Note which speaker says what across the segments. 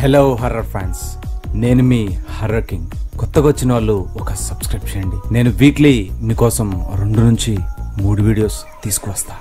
Speaker 1: hello horror fans నేను మీ horror king కొత్తగా వచ్చిన వాళ్ళు ఒక సబ్స్క్రైబ్ చేయండి నేను వీక్లీ మీకోసం రెండు నుంచి మూడు వీడియోస్ తీసుకువస్తా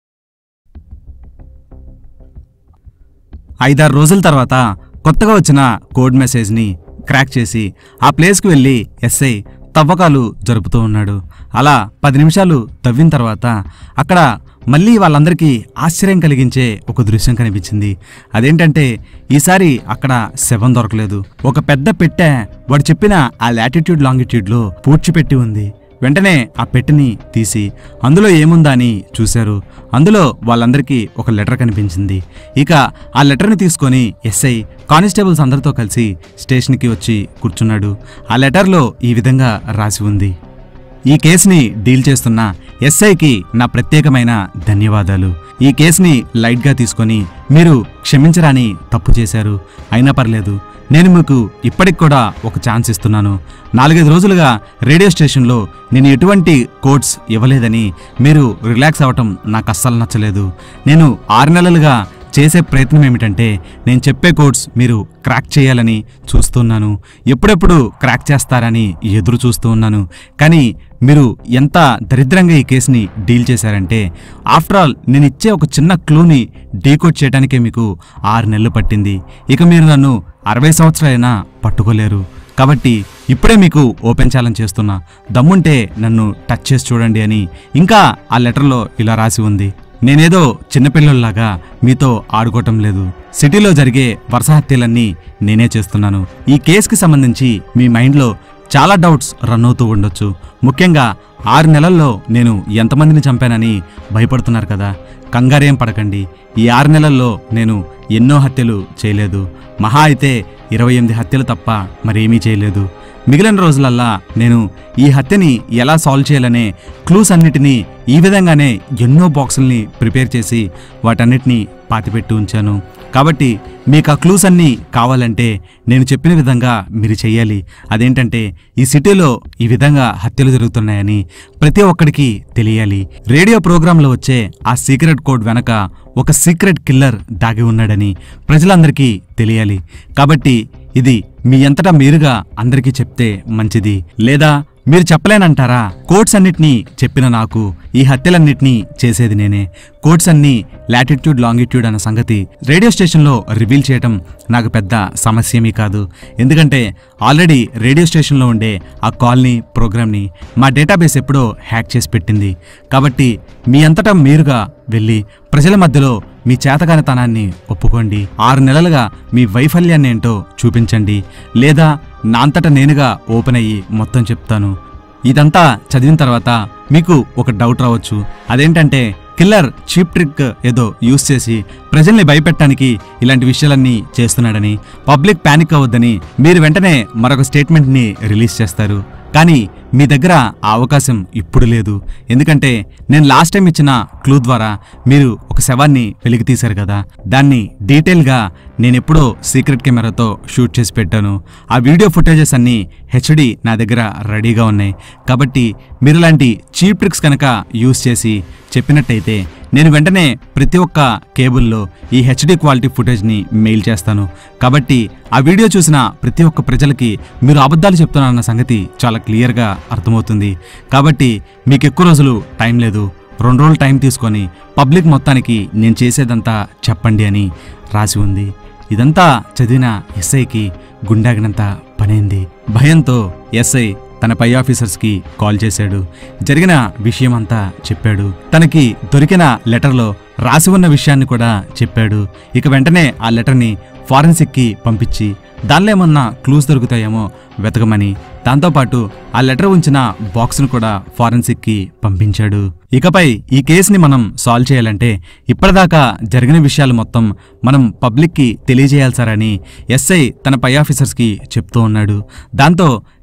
Speaker 2: ఐదారు రోజుల తర్వాత కొత్తగా వచ్చిన కోడ్ మెసేజ్ని క్రాక్ చేసి ఆ ప్లేస్కి వెళ్ళి ఎస్ఐ తవ్వకాలు జరుపుతూ ఉన్నాడు అలా పది నిమిషాలు తవ్విన తర్వాత అక్కడ మళ్ళీ వాళ్ళందరికీ ఆశ్చర్యం కలిగించే ఒక దృశ్యం కనిపించింది అదేంటంటే ఈసారి అక్కడ శవం దొరకలేదు ఒక పెద్ద పెట్టె వాడు చెప్పిన ఆ లాటిట్యూడ్ లాంగిట్యూడ్లో పూడ్చిపెట్టి ఉంది వెంటనే ఆ పెట్టెని తీసి అందులో ఏముందా అని చూశారు అందులో వాళ్ళందరికీ ఒక లెటర్ కనిపించింది ఇక ఆ లెటర్ని తీసుకొని ఎస్ఐ కానిస్టేబుల్స్ అందరితో కలిసి స్టేషన్కి వచ్చి కూర్చున్నాడు ఆ లెటర్లో ఈ విధంగా రాసి ఉంది ఈ కేసుని డీల్ చేస్తున్న ఎస్ఐకి నా ప్రత్యేకమైన ధన్యవాదాలు ఈ కేసుని లైట్గా తీసుకొని మీరు క్షమించరాని తప్పు చేశారు అయినా పర్లేదు నేను మీకు ఇప్పటికి కూడా ఒక ఛాన్స్ ఇస్తున్నాను నాలుగైదు రోజులుగా రేడియో స్టేషన్లో నేను ఎటువంటి కోడ్స్ ఇవ్వలేదని మీరు రిలాక్స్ అవ్వటం నాకు అస్సలు నచ్చలేదు నేను ఆరు నెలలుగా చేసే ప్రయత్నం ఏమిటంటే నేను చెప్పే కోడ్స్ మీరు క్రాక్ చేయాలని చూస్తున్నాను ఎప్పుడెప్పుడు క్రాక్ చేస్తారని ఎదురు చూస్తూ ఉన్నాను కానీ మీరు ఎంత దరిద్రంగా ఈ కేసుని డీల్ చేశారంటే ఆఫ్టర్ ఆల్ నేను ఇచ్చే ఒక చిన్న క్లూని డీకోడ్ చేయడానికే మీకు ఆరు నెలలు పట్టింది ఇక మీరు నన్ను అరవై సంవత్సరాలైనా పట్టుకోలేరు కాబట్టి ఇప్పుడే మీకు ఓపెన్ ఛాలెంజ్ చేస్తున్నా దమ్ముంటే నన్ను టచ్ చేసి చూడండి అని ఇంకా ఆ లెటర్లో ఇలా రాసి ఉంది నేనేదో చిన్నపిల్లల్లాగా మీతో ఆడుకోవటం లేదు సిటీలో జరిగే వరుస హత్యలన్నీ నేనే చేస్తున్నాను ఈ కేసుకి సంబంధించి మీ మైండ్లో చాలా డౌట్స్ రన్ అవుతూ ఉండొచ్చు ముఖ్యంగా ఆరు నెలల్లో నేను ఎంతమందిని చంపానని భయపడుతున్నారు కదా కంగారేం పడకండి ఈ ఆరు నెలల్లో నేను ఎన్నో హత్యలు చేయలేదు మహా అయితే ఇరవై ఎనిమిది హత్యలు తప్ప మరేమీ చేయలేదు మిగిలిన రోజులల్లా నేను ఈ హత్యని ఎలా సాల్వ్ చేయాలనే క్లూస్ అన్నిటినీ ఈ విధంగానే ఎన్నో బాక్సుల్ని ప్రిపేర్ చేసి వాటన్నిటినీ పాతిపెట్టి ఉంచాను కాబట్టి మీకు ఆ క్లూస్ అన్నీ కావాలంటే నేను చెప్పిన విధంగా మీరు చెయ్యాలి అదేంటంటే ఈ సిటీలో ఈ విధంగా హత్యలు జరుగుతున్నాయని ప్రతి ఒక్కడికి తెలియాలి రేడియో ప్రోగ్రాంలో వచ్చే ఆ సీక్రెట్ కోడ్ వెనక ఒక సీక్రెట్ కిల్లర్ దాగి ఉన్నాడని ప్రజలందరికీ తెలియాలి కాబట్టి ఇది మీ అంతటా మీరుగా అందరికీ చెప్తే మంచిది లేదా మీరు చెప్పలేనంటారా కోడ్స్ అన్నిటినీ చెప్పిన నాకు ఈ హత్యలన్నిటినీ చేసేది నేనే కోడ్స్ అన్నీ లాటిట్యూడ్ లాంగిట్యూడ్ అన్న సంగతి రేడియో స్టేషన్లో రివీల్ చేయటం నాకు పెద్ద సమస్యేమీ కాదు ఎందుకంటే ఆల్రెడీ రేడియో స్టేషన్లో ఉండే ఆ కాల్ని ప్రోగ్రామ్ని మా డేటాబేస్ ఎప్పుడో హ్యాక్ చేసి పెట్టింది కాబట్టి మీ అంతటా మీరుగా వెళ్ళి ప్రజల మధ్యలో మీ చేతకానితనాన్ని ఒప్పుకోండి ఆరు నెలలుగా మీ వైఫల్యాన్ని ఏంటో చూపించండి లేదా నా అంతటా నేనుగా ఓపెన్ అయ్యి మొత్తం చెప్తాను ఇదంతా చదివిన తర్వాత మీకు ఒక డౌట్ రావచ్చు అదేంటంటే కిల్లర్ చీప్ ట్రిక్ ఏదో యూస్ చేసి ప్రజల్ని భయపెట్టడానికి ఇలాంటి విషయాలన్నీ చేస్తున్నాడని పబ్లిక్ ప్యానిక్ అవ్వద్దని మీరు వెంటనే మరొక స్టేట్మెంట్ని రిలీజ్ చేస్తారు కానీ మీ దగ్గర ఆ అవకాశం ఇప్పుడు లేదు ఎందుకంటే నేను లాస్ట్ టైం ఇచ్చిన క్లూ ద్వారా మీరు ఒక శవాన్ని వెలికి తీశారు కదా దాన్ని డీటెయిల్గా నేను ఎప్పుడో సీక్రెట్ కెమెరాతో షూట్ చేసి పెట్టాను ఆ వీడియో ఫుటేజెస్ అన్నీ హెచ్డి నా దగ్గర రెడీగా ఉన్నాయి కాబట్టి మీరు ఇలాంటి చీప్ ట్రిక్స్ కనుక యూస్ చేసి చెప్పినట్టయితే నేను వెంటనే ప్రతి ఒక్క కేబుల్లో ఈ హెచ్డి క్వాలిటీ ఫుటేజ్ని మెయిల్ చేస్తాను కాబట్టి ఆ వీడియో చూసిన ప్రతి ఒక్క ప్రజలకి మీరు అబద్ధాలు చెప్తున్నారన్న సంగతి చాలా క్లియర్గా అర్థమవుతుంది కాబట్టి మీకు ఎక్కువ రోజులు టైం లేదు రెండు రోజులు టైం తీసుకొని పబ్లిక్ మొత్తానికి నేను చేసేదంతా చెప్పండి అని రాసి ఉంది ఇదంతా చదివిన ఎస్ఐకి గుండాగినంత పనైంది భయంతో ఎస్ఐ తన పై ఆఫీసర్స్కి కాల్ చేశాడు జరిగిన విషయమంతా చెప్పాడు తనకి దొరికిన లెటర్లో రాసి ఉన్న విషయాన్ని కూడా చెప్పాడు ఇక వెంటనే ఆ లెటర్ని ఫారెన్సిక్కి పంపించి దానిలో ఏమన్నా క్లూస్ దొరుకుతాయేమో వెతకమని దాంతోపాటు ఆ లెటర్ ఉంచిన బాక్స్ను కూడా ఫారెన్సిక్కి పంపించాడు ఇకపై ఈ కేసుని మనం సాల్వ్ చేయాలంటే ఇప్పటిదాకా జరిగిన విషయాలు మొత్తం మనం పబ్లిక్కి తెలియజేయాలి సార్ అని ఎస్ఐ తన పై ఆఫీసర్స్కి చెప్తూ ఉన్నాడు దాంతో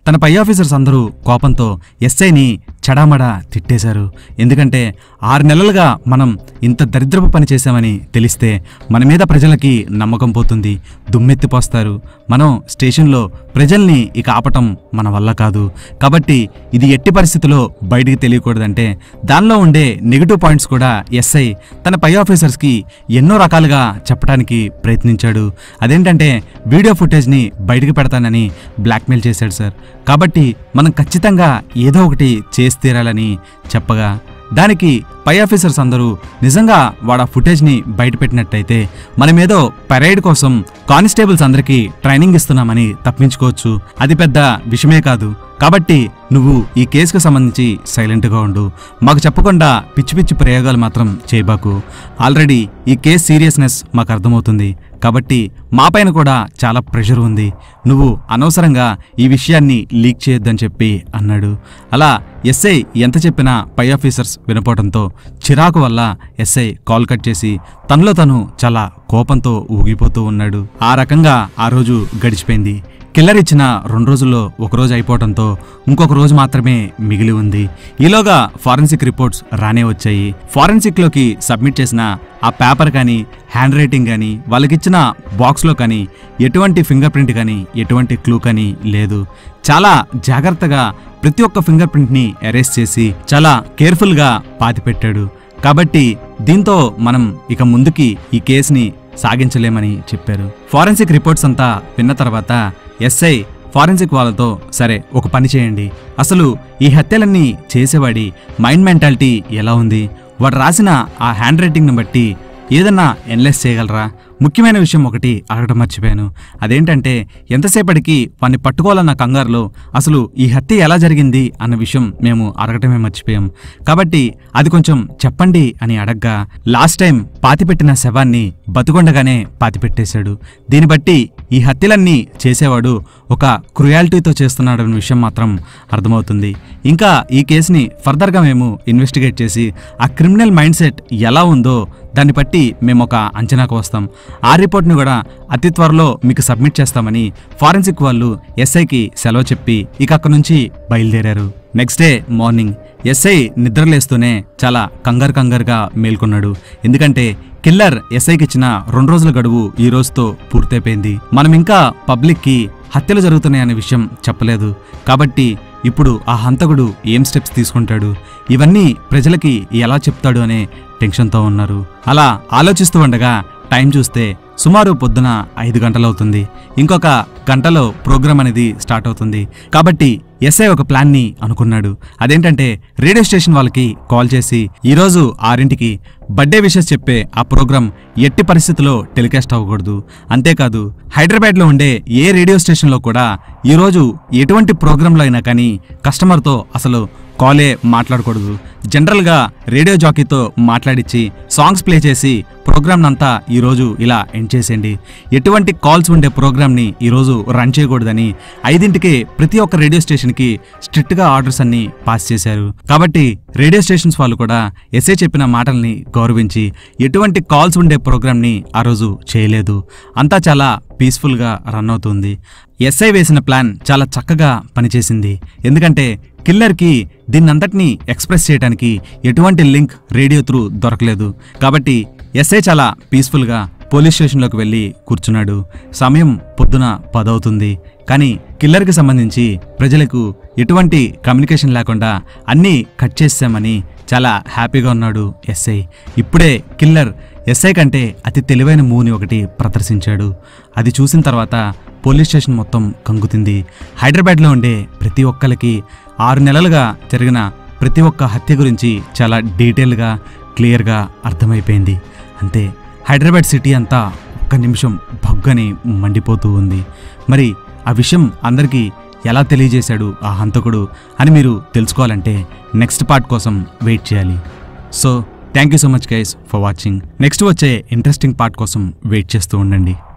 Speaker 2: తన పై ఆఫీసర్స్ అందరూ కోపంతో ఎస్ఐని చడామడా తిట్టేశారు ఎందుకంటే ఆరు నెలలుగా మనం ఇంత దరిద్రపు పని చేశామని తెలిస్తే మన మీద ప్రజలకి నమ్మకం పోతుంది దుమ్మెత్తిపోస్తారు మనం స్టేషన్లో ప్రజల్ని ఇక ఆపటం మన వల్ల కాదు కాబట్టి ఇది ఎట్టి పరిస్థితిలో బయటికి తెలియకూడదంటే దానిలో ఉండే నెగిటివ్ పాయింట్స్ కూడా ఎస్ఐ తన పై ఆఫీసర్స్కి ఎన్నో రకాలుగా చెప్పడానికి ప్రయత్నించాడు అదేంటంటే వీడియో ఫుటేజ్ని బయటికి పెడతానని బ్లాక్మెయిల్ చేశాడు సార్ కాబట్టి మనం ఖచ్చితంగా ఏదో ఒకటి చేసి తీరాలని చెప్పగా దానికి పై ఆఫీసర్స్ అందరూ నిజంగా వాడు ఆ ఫుటేజ్ని బయటపెట్టినట్టయితే మనమేదో పరేడ్ కోసం కానిస్టేబుల్స్ అందరికీ ట్రైనింగ్ ఇస్తున్నామని తప్పించుకోవచ్చు అది పెద్ద విషయమే కాదు కాబట్టి నువ్వు ఈ కేసుకు సంబంధించి సైలెంట్గా ఉండు మాకు చెప్పకుండా పిచ్చి పిచ్చి ప్రయోగాలు మాత్రం చేయబాకు ఆల్రెడీ ఈ కేసు సీరియస్నెస్ మాకు అర్థమవుతుంది కాబట్టి మాపైన కూడా చాలా ప్రెషర్ ఉంది నువ్వు అనవసరంగా ఈ విషయాన్ని లీక్ చేయొద్దని చెప్పి అన్నాడు అలా ఎస్ఐ ఎంత చెప్పినా పై ఆఫీసర్స్ వినపోవడంతో చిరాకు వల్ల ఎస్ఐ కాల్ కట్ చేసి తనలో తను చాలా కోపంతో ఊగిపోతూ ఉన్నాడు ఆ రకంగా ఆ రోజు గడిచిపోయింది కిల్లర్ ఇచ్చిన రెండు రోజుల్లో ఒక రోజు అయిపోవడంతో ఇంకొక రోజు మాత్రమే మిగిలి ఉంది ఈలోగా ఫారెన్సిక్ రిపోర్ట్స్ రానే వచ్చాయి ఫారెన్సిక్లోకి సబ్మిట్ చేసిన ఆ పేపర్ కానీ హ్యాండ్ రైటింగ్ కానీ వాళ్ళకిచ్చిన బాక్స్లో కానీ ఎటువంటి ఫింగర్ ప్రింట్ కానీ ఎటువంటి క్లూ కానీ లేదు చాలా జాగ్రత్తగా ప్రతి ఒక్క ఫింగర్ ప్రింట్ని అరెస్ట్ చేసి చాలా కేర్ఫుల్గా పాతిపెట్టాడు కాబట్టి దీంతో మనం ఇక ముందుకి ఈ కేసుని సాగించలేమని చెప్పారు ఫారెన్సిక్ రిపోర్ట్స్ అంతా విన్న తర్వాత ఎస్ఐ ఫారెన్సిక్ వాళ్ళతో సరే ఒక పని చేయండి అసలు ఈ హత్యలన్నీ చేసేవాడి మైండ్ మెంటాలిటీ ఎలా ఉంది వాడు రాసిన ఆ హ్యాండ్ రైటింగ్ని బట్టి ఏదన్నా ఎన్లెస్ చేయగలరా ముఖ్యమైన విషయం ఒకటి అడగడం మర్చిపోయాను అదేంటంటే ఎంతసేపటికి వాడిని పట్టుకోవాలన్న కంగారులో అసలు ఈ హత్య ఎలా జరిగింది అన్న విషయం మేము అడగటమే మర్చిపోయాం కాబట్టి అది కొంచెం చెప్పండి అని అడగ్గా లాస్ట్ టైం పాతిపెట్టిన శవాన్ని బతుకొండగానే పాతిపెట్టేశాడు దీన్ని బట్టి ఈ హత్యలన్నీ చేసేవాడు ఒక క్రుయాలిటీతో చేస్తున్నాడన్న విషయం మాత్రం అర్థమవుతుంది ఇంకా ఈ కేసుని ఫర్దర్గా మేము ఇన్వెస్టిగేట్ చేసి ఆ క్రిమినల్ మైండ్ సెట్ ఎలా ఉందో దాన్ని బట్టి మేము ఒక అంచనాకు వస్తాం ఆ రిపోర్ట్ని కూడా అతి త్వరలో మీకు సబ్మిట్ చేస్తామని ఫారెన్సిక్ వాళ్ళు ఎస్ఐకి సెలవు చెప్పి ఇక అక్కడి నుంచి బయలుదేరారు నెక్స్ట్ డే మార్నింగ్ ఎస్ఐ నిద్రలేస్తూనే చాలా కంగారు కంగారుగా మేల్కొన్నాడు ఎందుకంటే కిల్లర్ ఎస్ఐకి ఇచ్చిన రెండు రోజుల గడువు ఈ రోజుతో పూర్తయిపోయింది మనం ఇంకా పబ్లిక్కి హత్యలు జరుగుతున్నాయనే విషయం చెప్పలేదు కాబట్టి ఇప్పుడు ఆ హంతకుడు ఏం స్టెప్స్ తీసుకుంటాడు ఇవన్నీ ప్రజలకి ఎలా చెప్తాడు అనే టెన్షన్తో ఉన్నారు అలా ఆలోచిస్తూ ఉండగా టైం చూస్తే సుమారు పొద్దున ఐదు గంటలవుతుంది ఇంకొక గంటలో ప్రోగ్రామ్ అనేది స్టార్ట్ అవుతుంది కాబట్టి ఎస్ఐ ఒక ప్లాన్ని అనుకున్నాడు అదేంటంటే రేడియో స్టేషన్ వాళ్ళకి కాల్ చేసి ఈరోజు ఆరింటికి బర్త్డే విషెస్ చెప్పే ఆ ప్రోగ్రాం ఎట్టి పరిస్థితుల్లో టెలికాస్ట్ అవ్వకూడదు అంతేకాదు హైదరాబాద్లో ఉండే ఏ రేడియో స్టేషన్లో కూడా ఈరోజు ఎటువంటి ప్రోగ్రాంలో అయినా కానీ కస్టమర్తో అసలు కాలే మాట్లాడకూడదు జనరల్గా రేడియో జాకీతో మాట్లాడించి సాంగ్స్ ప్లే చేసి ప్రోగ్రామ్ అంతా ఈరోజు ఇలా ఎండ్ చేసేయండి ఎటువంటి కాల్స్ ఉండే ప్రోగ్రామ్ని ఈరోజు రన్ చేయకూడదని ఐదింటికి ప్రతి ఒక్క రేడియో స్టేషన్కి స్ట్రిక్ట్గా ఆర్డర్స్ అన్ని పాస్ చేశారు కాబట్టి రేడియో స్టేషన్స్ వాళ్ళు కూడా ఎస్ఏ చెప్పిన మాటల్ని గౌరవించి ఎటువంటి కాల్స్ ఉండే ప్రోగ్రామ్ని ఆ రోజు చేయలేదు అంతా చాలా పీస్ఫుల్గా రన్ అవుతుంది ఎస్ఐ వేసిన ప్లాన్ చాలా చక్కగా పనిచేసింది ఎందుకంటే కిల్లర్కి దీన్నంతటినీ ఎక్స్ప్రెస్ చేయడానికి ఎటువంటి లింక్ రేడియో త్రూ దొరకలేదు కాబట్టి ఎస్ఐ చాలా పీస్ఫుల్గా పోలీస్ స్టేషన్లోకి వెళ్ళి కూర్చున్నాడు సమయం పొద్దున పదవుతుంది కానీ కిల్లర్కి సంబంధించి ప్రజలకు ఎటువంటి కమ్యూనికేషన్ లేకుండా అన్నీ కట్ చేసామని చాలా హ్యాపీగా ఉన్నాడు ఎస్ఐ ఇప్పుడే కిల్లర్ ఎస్ఐ కంటే అతి తెలివైన మూని ఒకటి ప్రదర్శించాడు అది చూసిన తర్వాత పోలీస్ స్టేషన్ మొత్తం కంగుతింది హైదరాబాద్లో ఉండే ప్రతి ఒక్కరికి ఆరు నెలలుగా జరిగిన ప్రతి ఒక్క హత్య గురించి చాలా డీటెయిల్గా క్లియర్గా అర్థమైపోయింది అంతే హైదరాబాద్ సిటీ అంతా ఒక్క నిమిషం భగ్గని మండిపోతూ ఉంది మరి ఆ విషయం అందరికీ ఎలా తెలియజేశాడు ఆ హంతకుడు అని మీరు తెలుసుకోవాలంటే నెక్స్ట్ పార్ట్ కోసం వెయిట్ చేయాలి so thank you so much guys for watching next వచ్చే ఇంట్రెస్టింగ్ పార్ట్ కోసం వెయిట్ చేస్తూ ఉండండి